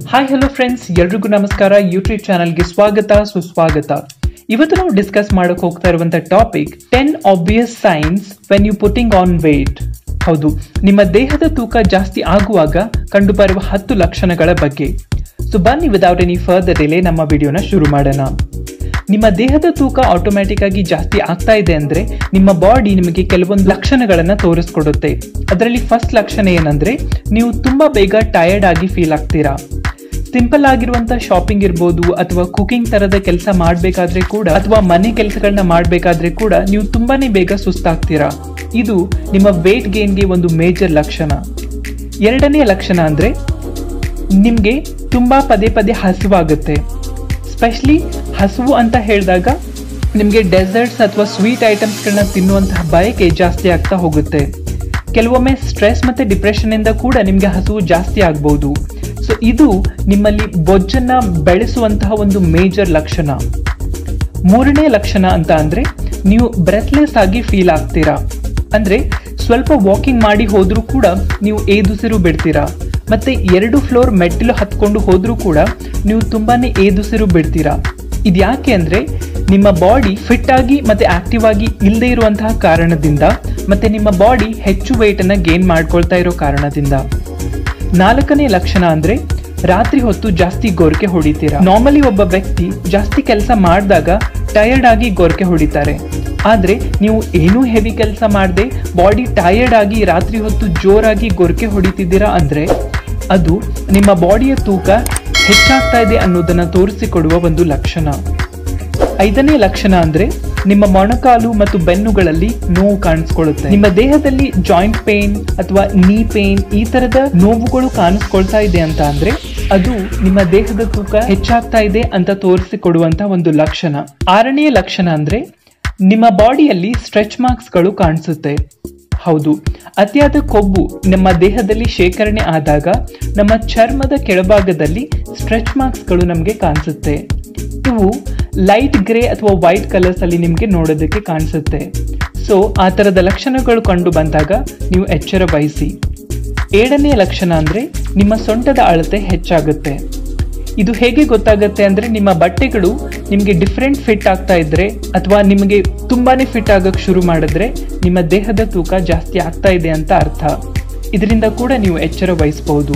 hi hello friends ಎಲ್ರಿಗೂ ನಮಸ್ಕಾರ YouTube ಚಾನಲ್ಗೆ ಸ್ವಾಗತ ಸುಸ್ವಾಗತ ಇವತ್ತು ನಾವು ಡಿಸ್ಕಸ್ ಮಾಡಕ್ ಹೋಗ್ತಾ ಇರುವಂತ topic ten obvious signs when you putting on weight ಹೌದು ನಿಮ್ಮ ದೇಹದ ತೂಕ ಜಾಸ್ತಿ ಆಗುವಾಗ ಕಂಡುಬರುವ ಹತ್ತು ಲಕ್ಷಣಗಳ ಬಗ್ಗೆ ಸೊ ಬನ್ನಿ ವಿದೌಟ್ ಎನಿ ಫರ್ದರ್ ಡಿಲೇ ನಮ್ಮ ವಿಡಿಯೋನ ಶುರು ಮಾಡೋಣ ನಿಮ್ಮ ದೇಹದ ತೂಕ ಆಟೋಮ್ಯಾಟಿಕ್ ಆಗಿ ಜಾಸ್ತಿ ಆಗ್ತಾ ಇದೆ ಅಂದ್ರೆ ನಿಮ್ಮ ಬಾಡಿ ನಿಮಗೆ ಕೆಲವೊಂದು ಲಕ್ಷಣಗಳನ್ನ ತೋರಿಸ್ಕೊಡುತ್ತೆ ಅದರಲ್ಲಿ ಫಸ್ಟ್ ಲಕ್ಷಣ ಏನಂದ್ರೆ ನೀವು ತುಂಬಾ ಬೇಗ ಟಯರ್ಡ್ ಆಗಿ ಫೀಲ್ ಆಗ್ತೀರಾ ಸಿಂಪಲ್ ಆಗಿರುವಂತ ಶಾಪಿಂಗ್ ಇರ್ಬೋದು ಅಥವಾ ಕುಕಿಂಗ್ ತರದ ಕೆಲಸ ಮಾಡಬೇಕಾದ್ರೆ ಕೂಡ ಅಥವಾ ಮನೆ ಕೆಲಸಗಳನ್ನ ಮಾಡಬೇಕಾದ್ರೆ ಕೂಡ ನೀವು ತುಂಬಾನೇ ಬೇಗ ಸುಸ್ತಾಗ್ತೀರಾ ಇದು ನಿಮ್ಮ ವೇಟ್ ಗೇನ್ಗೆ ಒಂದು ಮೇಜರ್ ಲಕ್ಷಣ ಎರಡನೇ ಲಕ್ಷಣ ಅಂದ್ರೆ ನಿಮ್ಗೆ ತುಂಬಾ ಪದೇ ಪದೇ ಹಸಿವಾಗುತ್ತೆ ಸ್ಪೆಷಲಿ ಹಸಿವು ಅಂತ ಹೇಳಿದಾಗ ನಿಮಗೆ ಡೆಸರ್ಟ್ಸ್ ಅಥವಾ ಸ್ವೀಟ್ ಐಟಮ್ಸ್ಗಳನ್ನ ತಿನ್ನುವಂತಹ ಬಯಕೆ ಜಾಸ್ತಿ ಆಗ್ತಾ ಹೋಗುತ್ತೆ ಕೆಲವೊಮ್ಮೆ ಸ್ಟ್ರೆಸ್ ಮತ್ತೆ ಡಿಪ್ರೆಷನ್ ಇಂದ ಕೂಡ ನಿಮಗೆ ಹಸಿವು ಜಾಸ್ತಿ ಆಗ್ಬಹುದು ಸೊ ಇದು ನಿಮ್ಮಲ್ಲಿ ಬೊಜ್ಜನ್ನ ಬೆಳೆಸುವಂತಹ ಒಂದು ಮೇಜರ್ ಲಕ್ಷಣ ಮೂರನೇ ಲಕ್ಷಣ ಅಂತ ಅಂದ್ರೆ ನೀವು ಬ್ರೆತ್ಲೆಸ್ ಆಗಿ ಫೀಲ್ ಆಗ್ತೀರಾ ಅಂದ್ರೆ ಸ್ವಲ್ಪ ವಾಕಿಂಗ್ ಮಾಡಿ ಹೋದ್ರೂ ಕೂಡ ನೀವು ಏದುಸಿರು ಬಿಡ್ತೀರಾ ಮತ್ತೆ ಎರಡು ಫ್ಲೋರ್ ಮೆಟ್ಟಿಲು ಹತ್ಕೊಂಡು ಹೋದ್ರೂ ಕೂಡ ನೀವು ತುಂಬಾನೇ ಏದುಸಿರು ಬಿಡ್ತೀರಾ ಇದ್ಯಾಕೆ ಅಂದ್ರೆ ನಿಮ್ಮ ಬಾಡಿ ಫಿಟ್ ಆಗಿ ಮತ್ತೆ ಆಕ್ಟಿವ್ ಆಗಿ ಇಲ್ಲದೆ ಇರುವಂತಹ ಕಾರಣದಿಂದ ಮತ್ತೆ ನಿಮ್ಮ ಬಾಡಿ ಹೆಚ್ಚು ವೆಯ್ಟ್ ಅನ್ನ ಗೇನ್ ಮಾಡ್ಕೊಳ್ತಾ ಇರೋ ಕಾರಣದಿಂದ ನಾಲ್ಕನೇ ಲಕ್ಷಣ ಅಂದ್ರೆ ರಾತ್ರಿ ಹೊತ್ತು ಜಾಸ್ತಿ ಗೋರ್ಕೆ ಹೊಡಿತೀರಾ ನಾರ್ಮಲಿ ಒಬ್ಬ ವ್ಯಕ್ತಿ ಜಾಸ್ತಿ ಕೆಲಸ ಮಾಡಿದಾಗ ಟಯರ್ಡ್ ಆಗಿ ಗೋರ್ಕೆ ಹೊಡಿತಾರೆ ಆದ್ರೆ ನೀವು ಏನೂ ಹೆವಿ ಕೆಲಸ ಮಾಡದೆ ಬಾಡಿ ಟಯರ್ಡ್ ಆಗಿ ರಾತ್ರಿ ಹೊತ್ತು ಜೋರಾಗಿ ಗೊರಕೆ ಹೊಡಿತಿದ್ದೀರಾ ಅಂದ್ರೆ ಅದು ನಿಮ್ಮ ಬಾಡಿಯ ತೂಕ ಹೆಚ್ಚಾಗ್ತಾ ಇದೆ ಅನ್ನೋದನ್ನ ತೋರಿಸಿಕೊಡುವ ಒಂದು ಲಕ್ಷಣ ಐದನೇ ಲಕ್ಷಣ ಅಂದ್ರೆ ನಿಮ್ಮ ಮೊಣಕಾಲು ಮತ್ತು ಬೆನ್ನುಗಳಲ್ಲಿ ನೋವು ಕಾಣಿಸ್ಕೊಳ್ಳುತ್ತೆ ನಿಮ್ಮ ದೇಹದಲ್ಲಿ ಜಾಯಿಂಟ್ ಪೇನ್ ಅಥವಾ ನೀ ಪೇನ್ ಈ ತರದ ನೋವುಗಳು ಕಾಣಿಸ್ಕೊಳ್ತಾ ಇದೆ ಅಂತ ಅಂದ್ರೆ ಅದು ನಿಮ್ಮ ದೇಹದ ತೂಕ ಹೆಚ್ಚಾಗ್ತಾ ಇದೆ ಅಂತ ತೋರಿಸಿಕೊಡುವಂತ ಒಂದು ಲಕ್ಷಣ ಆರನೇ ಲಕ್ಷಣ ಅಂದ್ರೆ ನಿಮ್ಮ ಬಾಡಿಯಲ್ಲಿ ಸ್ಟ್ರೆಚ್ ಮಾರ್ಕ್ಸ್ಗಳು ಕಾಣಿಸುತ್ತೆ ಹೌದು ಅತಿಯಾದ ಕೊಬ್ಬು ನಮ್ಮ ದೇಹದಲ್ಲಿ ಶೇಖರಣೆ ಆದಾಗ ನಮ್ಮ ಚರ್ಮದ ಕೆಳಭಾಗದಲ್ಲಿ ಸ್ಟ್ರೆಚ್ ಮಾರ್ಕ್ಸ್ಗಳು ನಮಗೆ ಕಾಣಿಸುತ್ತೆ ಇವು ಲೈಟ್ ಗ್ರೇ ಅಥವಾ ವೈಟ್ ಕಲರ್ಸ್ ಅಲ್ಲಿ ನಿಮಗೆ ನೋಡೋದಕ್ಕೆ ಕಾಣಿಸುತ್ತೆ ಸೊ ಆ ಥರದ ಲಕ್ಷಣಗಳು ಕಂಡು ಬಂದಾಗ ನೀವು ಎಚ್ಚರ ವಹಿಸಿ ಏಳನೇ ಲಕ್ಷಣ ಅಂದ್ರೆ ನಿಮ್ಮ ಸೊಂಟದ ಅಳತೆ ಹೆಚ್ಚಾಗುತ್ತೆ ಇದು ಹೇಗೆ ಗೊತ್ತಾಗುತ್ತೆ ಅಂದ್ರೆ ನಿಮ್ಮ ಬಟ್ಟೆಗಳು ನಿಮಗೆ ಡಿಫ್ರೆಂಟ್ ಫಿಟ್ ಆಗ್ತಾ ಇದ್ರೆ ಅಥವಾ ನಿಮಗೆ ತುಂಬಾನೇ ಫಿಟ್ ಆಗಕ್ ಶುರು ಮಾಡಿದ್ರೆ ನಿಮ್ಮ ದೇಹದ ತೂಕ ಜಾಸ್ತಿ ಆಗ್ತಾ ಇದೆ ಅಂತ ಅರ್ಥ ಇದರಿಂದ ಕೂಡ ನೀವು ಎಚ್ಚರ ವಹಿಸಬಹುದು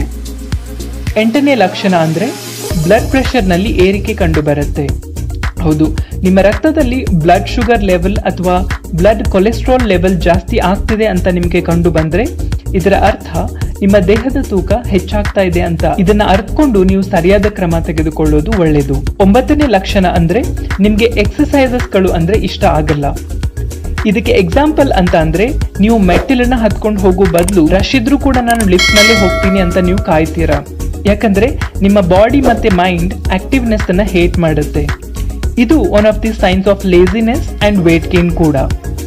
ಎಂಟನೇ ಲಕ್ಷಣ ಅಂದ್ರೆ ಬ್ಲಡ್ ಪ್ರೆಷರ್ನಲ್ಲಿ ಏರಿಕೆ ಕಂಡು ಬರುತ್ತೆ ಹೌದು ನಿಮ್ಮ ರಕ್ತದಲ್ಲಿ ಬ್ಲಡ್ ಶುಗರ್ ಲೆವೆಲ್ ಅಥವಾ ಬ್ಲಡ್ ಕೊಲೆಸ್ಟ್ರಾಲ್ ಲೆವೆಲ್ ಜಾಸ್ತಿ ಆಗ್ತಿದೆ ಅಂತ ನಿಮಗೆ ಕಂಡು ಬಂದ್ರೆ ಇದರ ಅರ್ಥ ನಿಮ್ಮ ದೇಹದ ತೂಕ ಹೆಚ್ಚಾಗ್ತಾ ಇದೆ ಅಂತ ಇದನ್ನ ಅರ್ಥಕೊಂಡು ನೀವು ಸರಿಯಾದ ಕ್ರಮ ತೆಗೆದುಕೊಳ್ಳೋದು ಒಳ್ಳೆಯದು ಒಂಬತ್ತನೇ ಲಕ್ಷಣ ಅಂದ್ರೆ ನಿಮ್ಗೆ ಎಕ್ಸಸೈಸಸ್ಗಳು ಅಂದ್ರೆ ಇಷ್ಟ ಆಗಲ್ಲ ಇದಕ್ಕೆ ಎಕ್ಸಾಂಪಲ್ ಅಂತ ಅಂದ್ರೆ ನೀವು ಮೆಟ್ಟಿಲನ್ನ ಹತ್ಕೊಂಡು ಹೋಗೋ ಬದಲು ರಶ್ ಇದ್ರೂ ಕೂಡ ನಾನು ಲಿಫ್ಟ್ ನಲ್ಲಿ ಹೋಗ್ತೀನಿ ಅಂತ ನೀವು ಕಾಯ್ತೀರಾ ಯಾಕಂದ್ರೆ ನಿಮ್ಮ ಬಾಡಿ ಮತ್ತೆ ಮೈಂಡ್ ಆಕ್ಟಿವ್ನೆಸ್ ಅನ್ನ ಹೇಟ್ ಮಾಡುತ್ತೆ ಇದು one of the signs of laziness and weight gain ಕೂಡ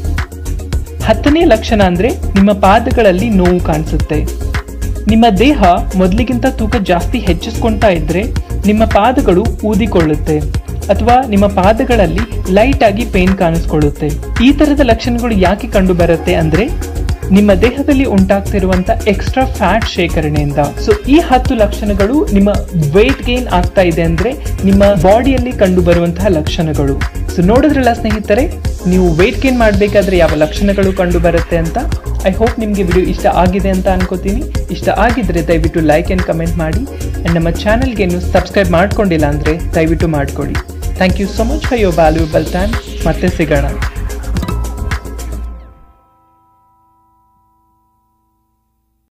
ಹತ್ತನೇ ಲಕ್ಷಣ ಅಂದ್ರೆ ನಿಮ್ಮ ಪಾದಗಳಲ್ಲಿ ನೋವು ಕಾಣಿಸುತ್ತೆ ನಿಮ್ಮ ದೇಹ ಮೊದಲಿಗಿಂತ ತೂಕ ಜಾಸ್ತಿ ಹೆಚ್ಚಿಸ್ಕೊಂತಾ ಇದ್ರೆ ನಿಮ್ಮ ಪಾದಗಳು ಊದಿಕೊಳ್ಳುತ್ತೆ ಅಥವಾ ನಿಮ್ಮ ಪಾದಗಳಲ್ಲಿ ಲೈಟ್ ಆಗಿ ಪೇನ್ ಕಾಣಿಸ್ಕೊಳ್ಳುತ್ತೆ ಈ ತರದ ಲಕ್ಷಣಗಳು ಯಾಕೆ ಕಂಡು ಬರುತ್ತೆ ಅಂದ್ರೆ ನಿಮ್ಮ ದೇಹದಲ್ಲಿ ಉಂಟಾಗ್ತಿರುವಂತ ಎಕ್ಸ್ಟ್ರಾ ಫ್ಯಾಟ್ ಶೇಖರಣೆಯಿಂದ ಸೊ ಈ ಹತ್ತು ಲಕ್ಷಣಗಳು ನಿಮ್ಮ ವೇಟ್ ಗೇನ್ ಆಗ್ತಾ ಇದೆ ಅಂದ್ರೆ ನಿಮ್ಮ ಬಾಡಿಯಲ್ಲಿ ಕಂಡು ಬರುವಂತಹ ಲಕ್ಷಣಗಳು ಸೊ ನೋಡಿದ್ರಲ್ಲ ಸ್ನೇಹಿತರೆ ನೀವು ವೇಟ್ ಗೇನ್ ಮಾಡಬೇಕಾದ್ರೆ ಯಾವ ಲಕ್ಷಣಗಳು ಕಂಡು ಬರುತ್ತೆ ಅಂತ ಐ ಹೋಪ್ ನಿಮಗೆ ವಿಡಿಯೋ ಇಷ್ಟ ಆಗಿದೆ ಅಂತ ಅನ್ಕೋತೀನಿ ಇಷ್ಟ ಆಗಿದ್ರೆ ದಯವಿಟ್ಟು ಲೈಕ್ ಆ್ಯಂಡ್ ಕಮೆಂಟ್ ಮಾಡಿ ಆ್ಯಂಡ್ ನಮ್ಮ ಚಾನಲ್ಗೆ ನೀವು ಸಬ್ಸ್ಕ್ರೈಬ್ ಮಾಡ್ಕೊಂಡಿಲ್ಲ ಅಂದರೆ ದಯವಿಟ್ಟು ಮಾಡ್ಕೊಳ್ಳಿ thank you so much for your valuable time ಮತ್ತೆ ಸಿಗೋಣ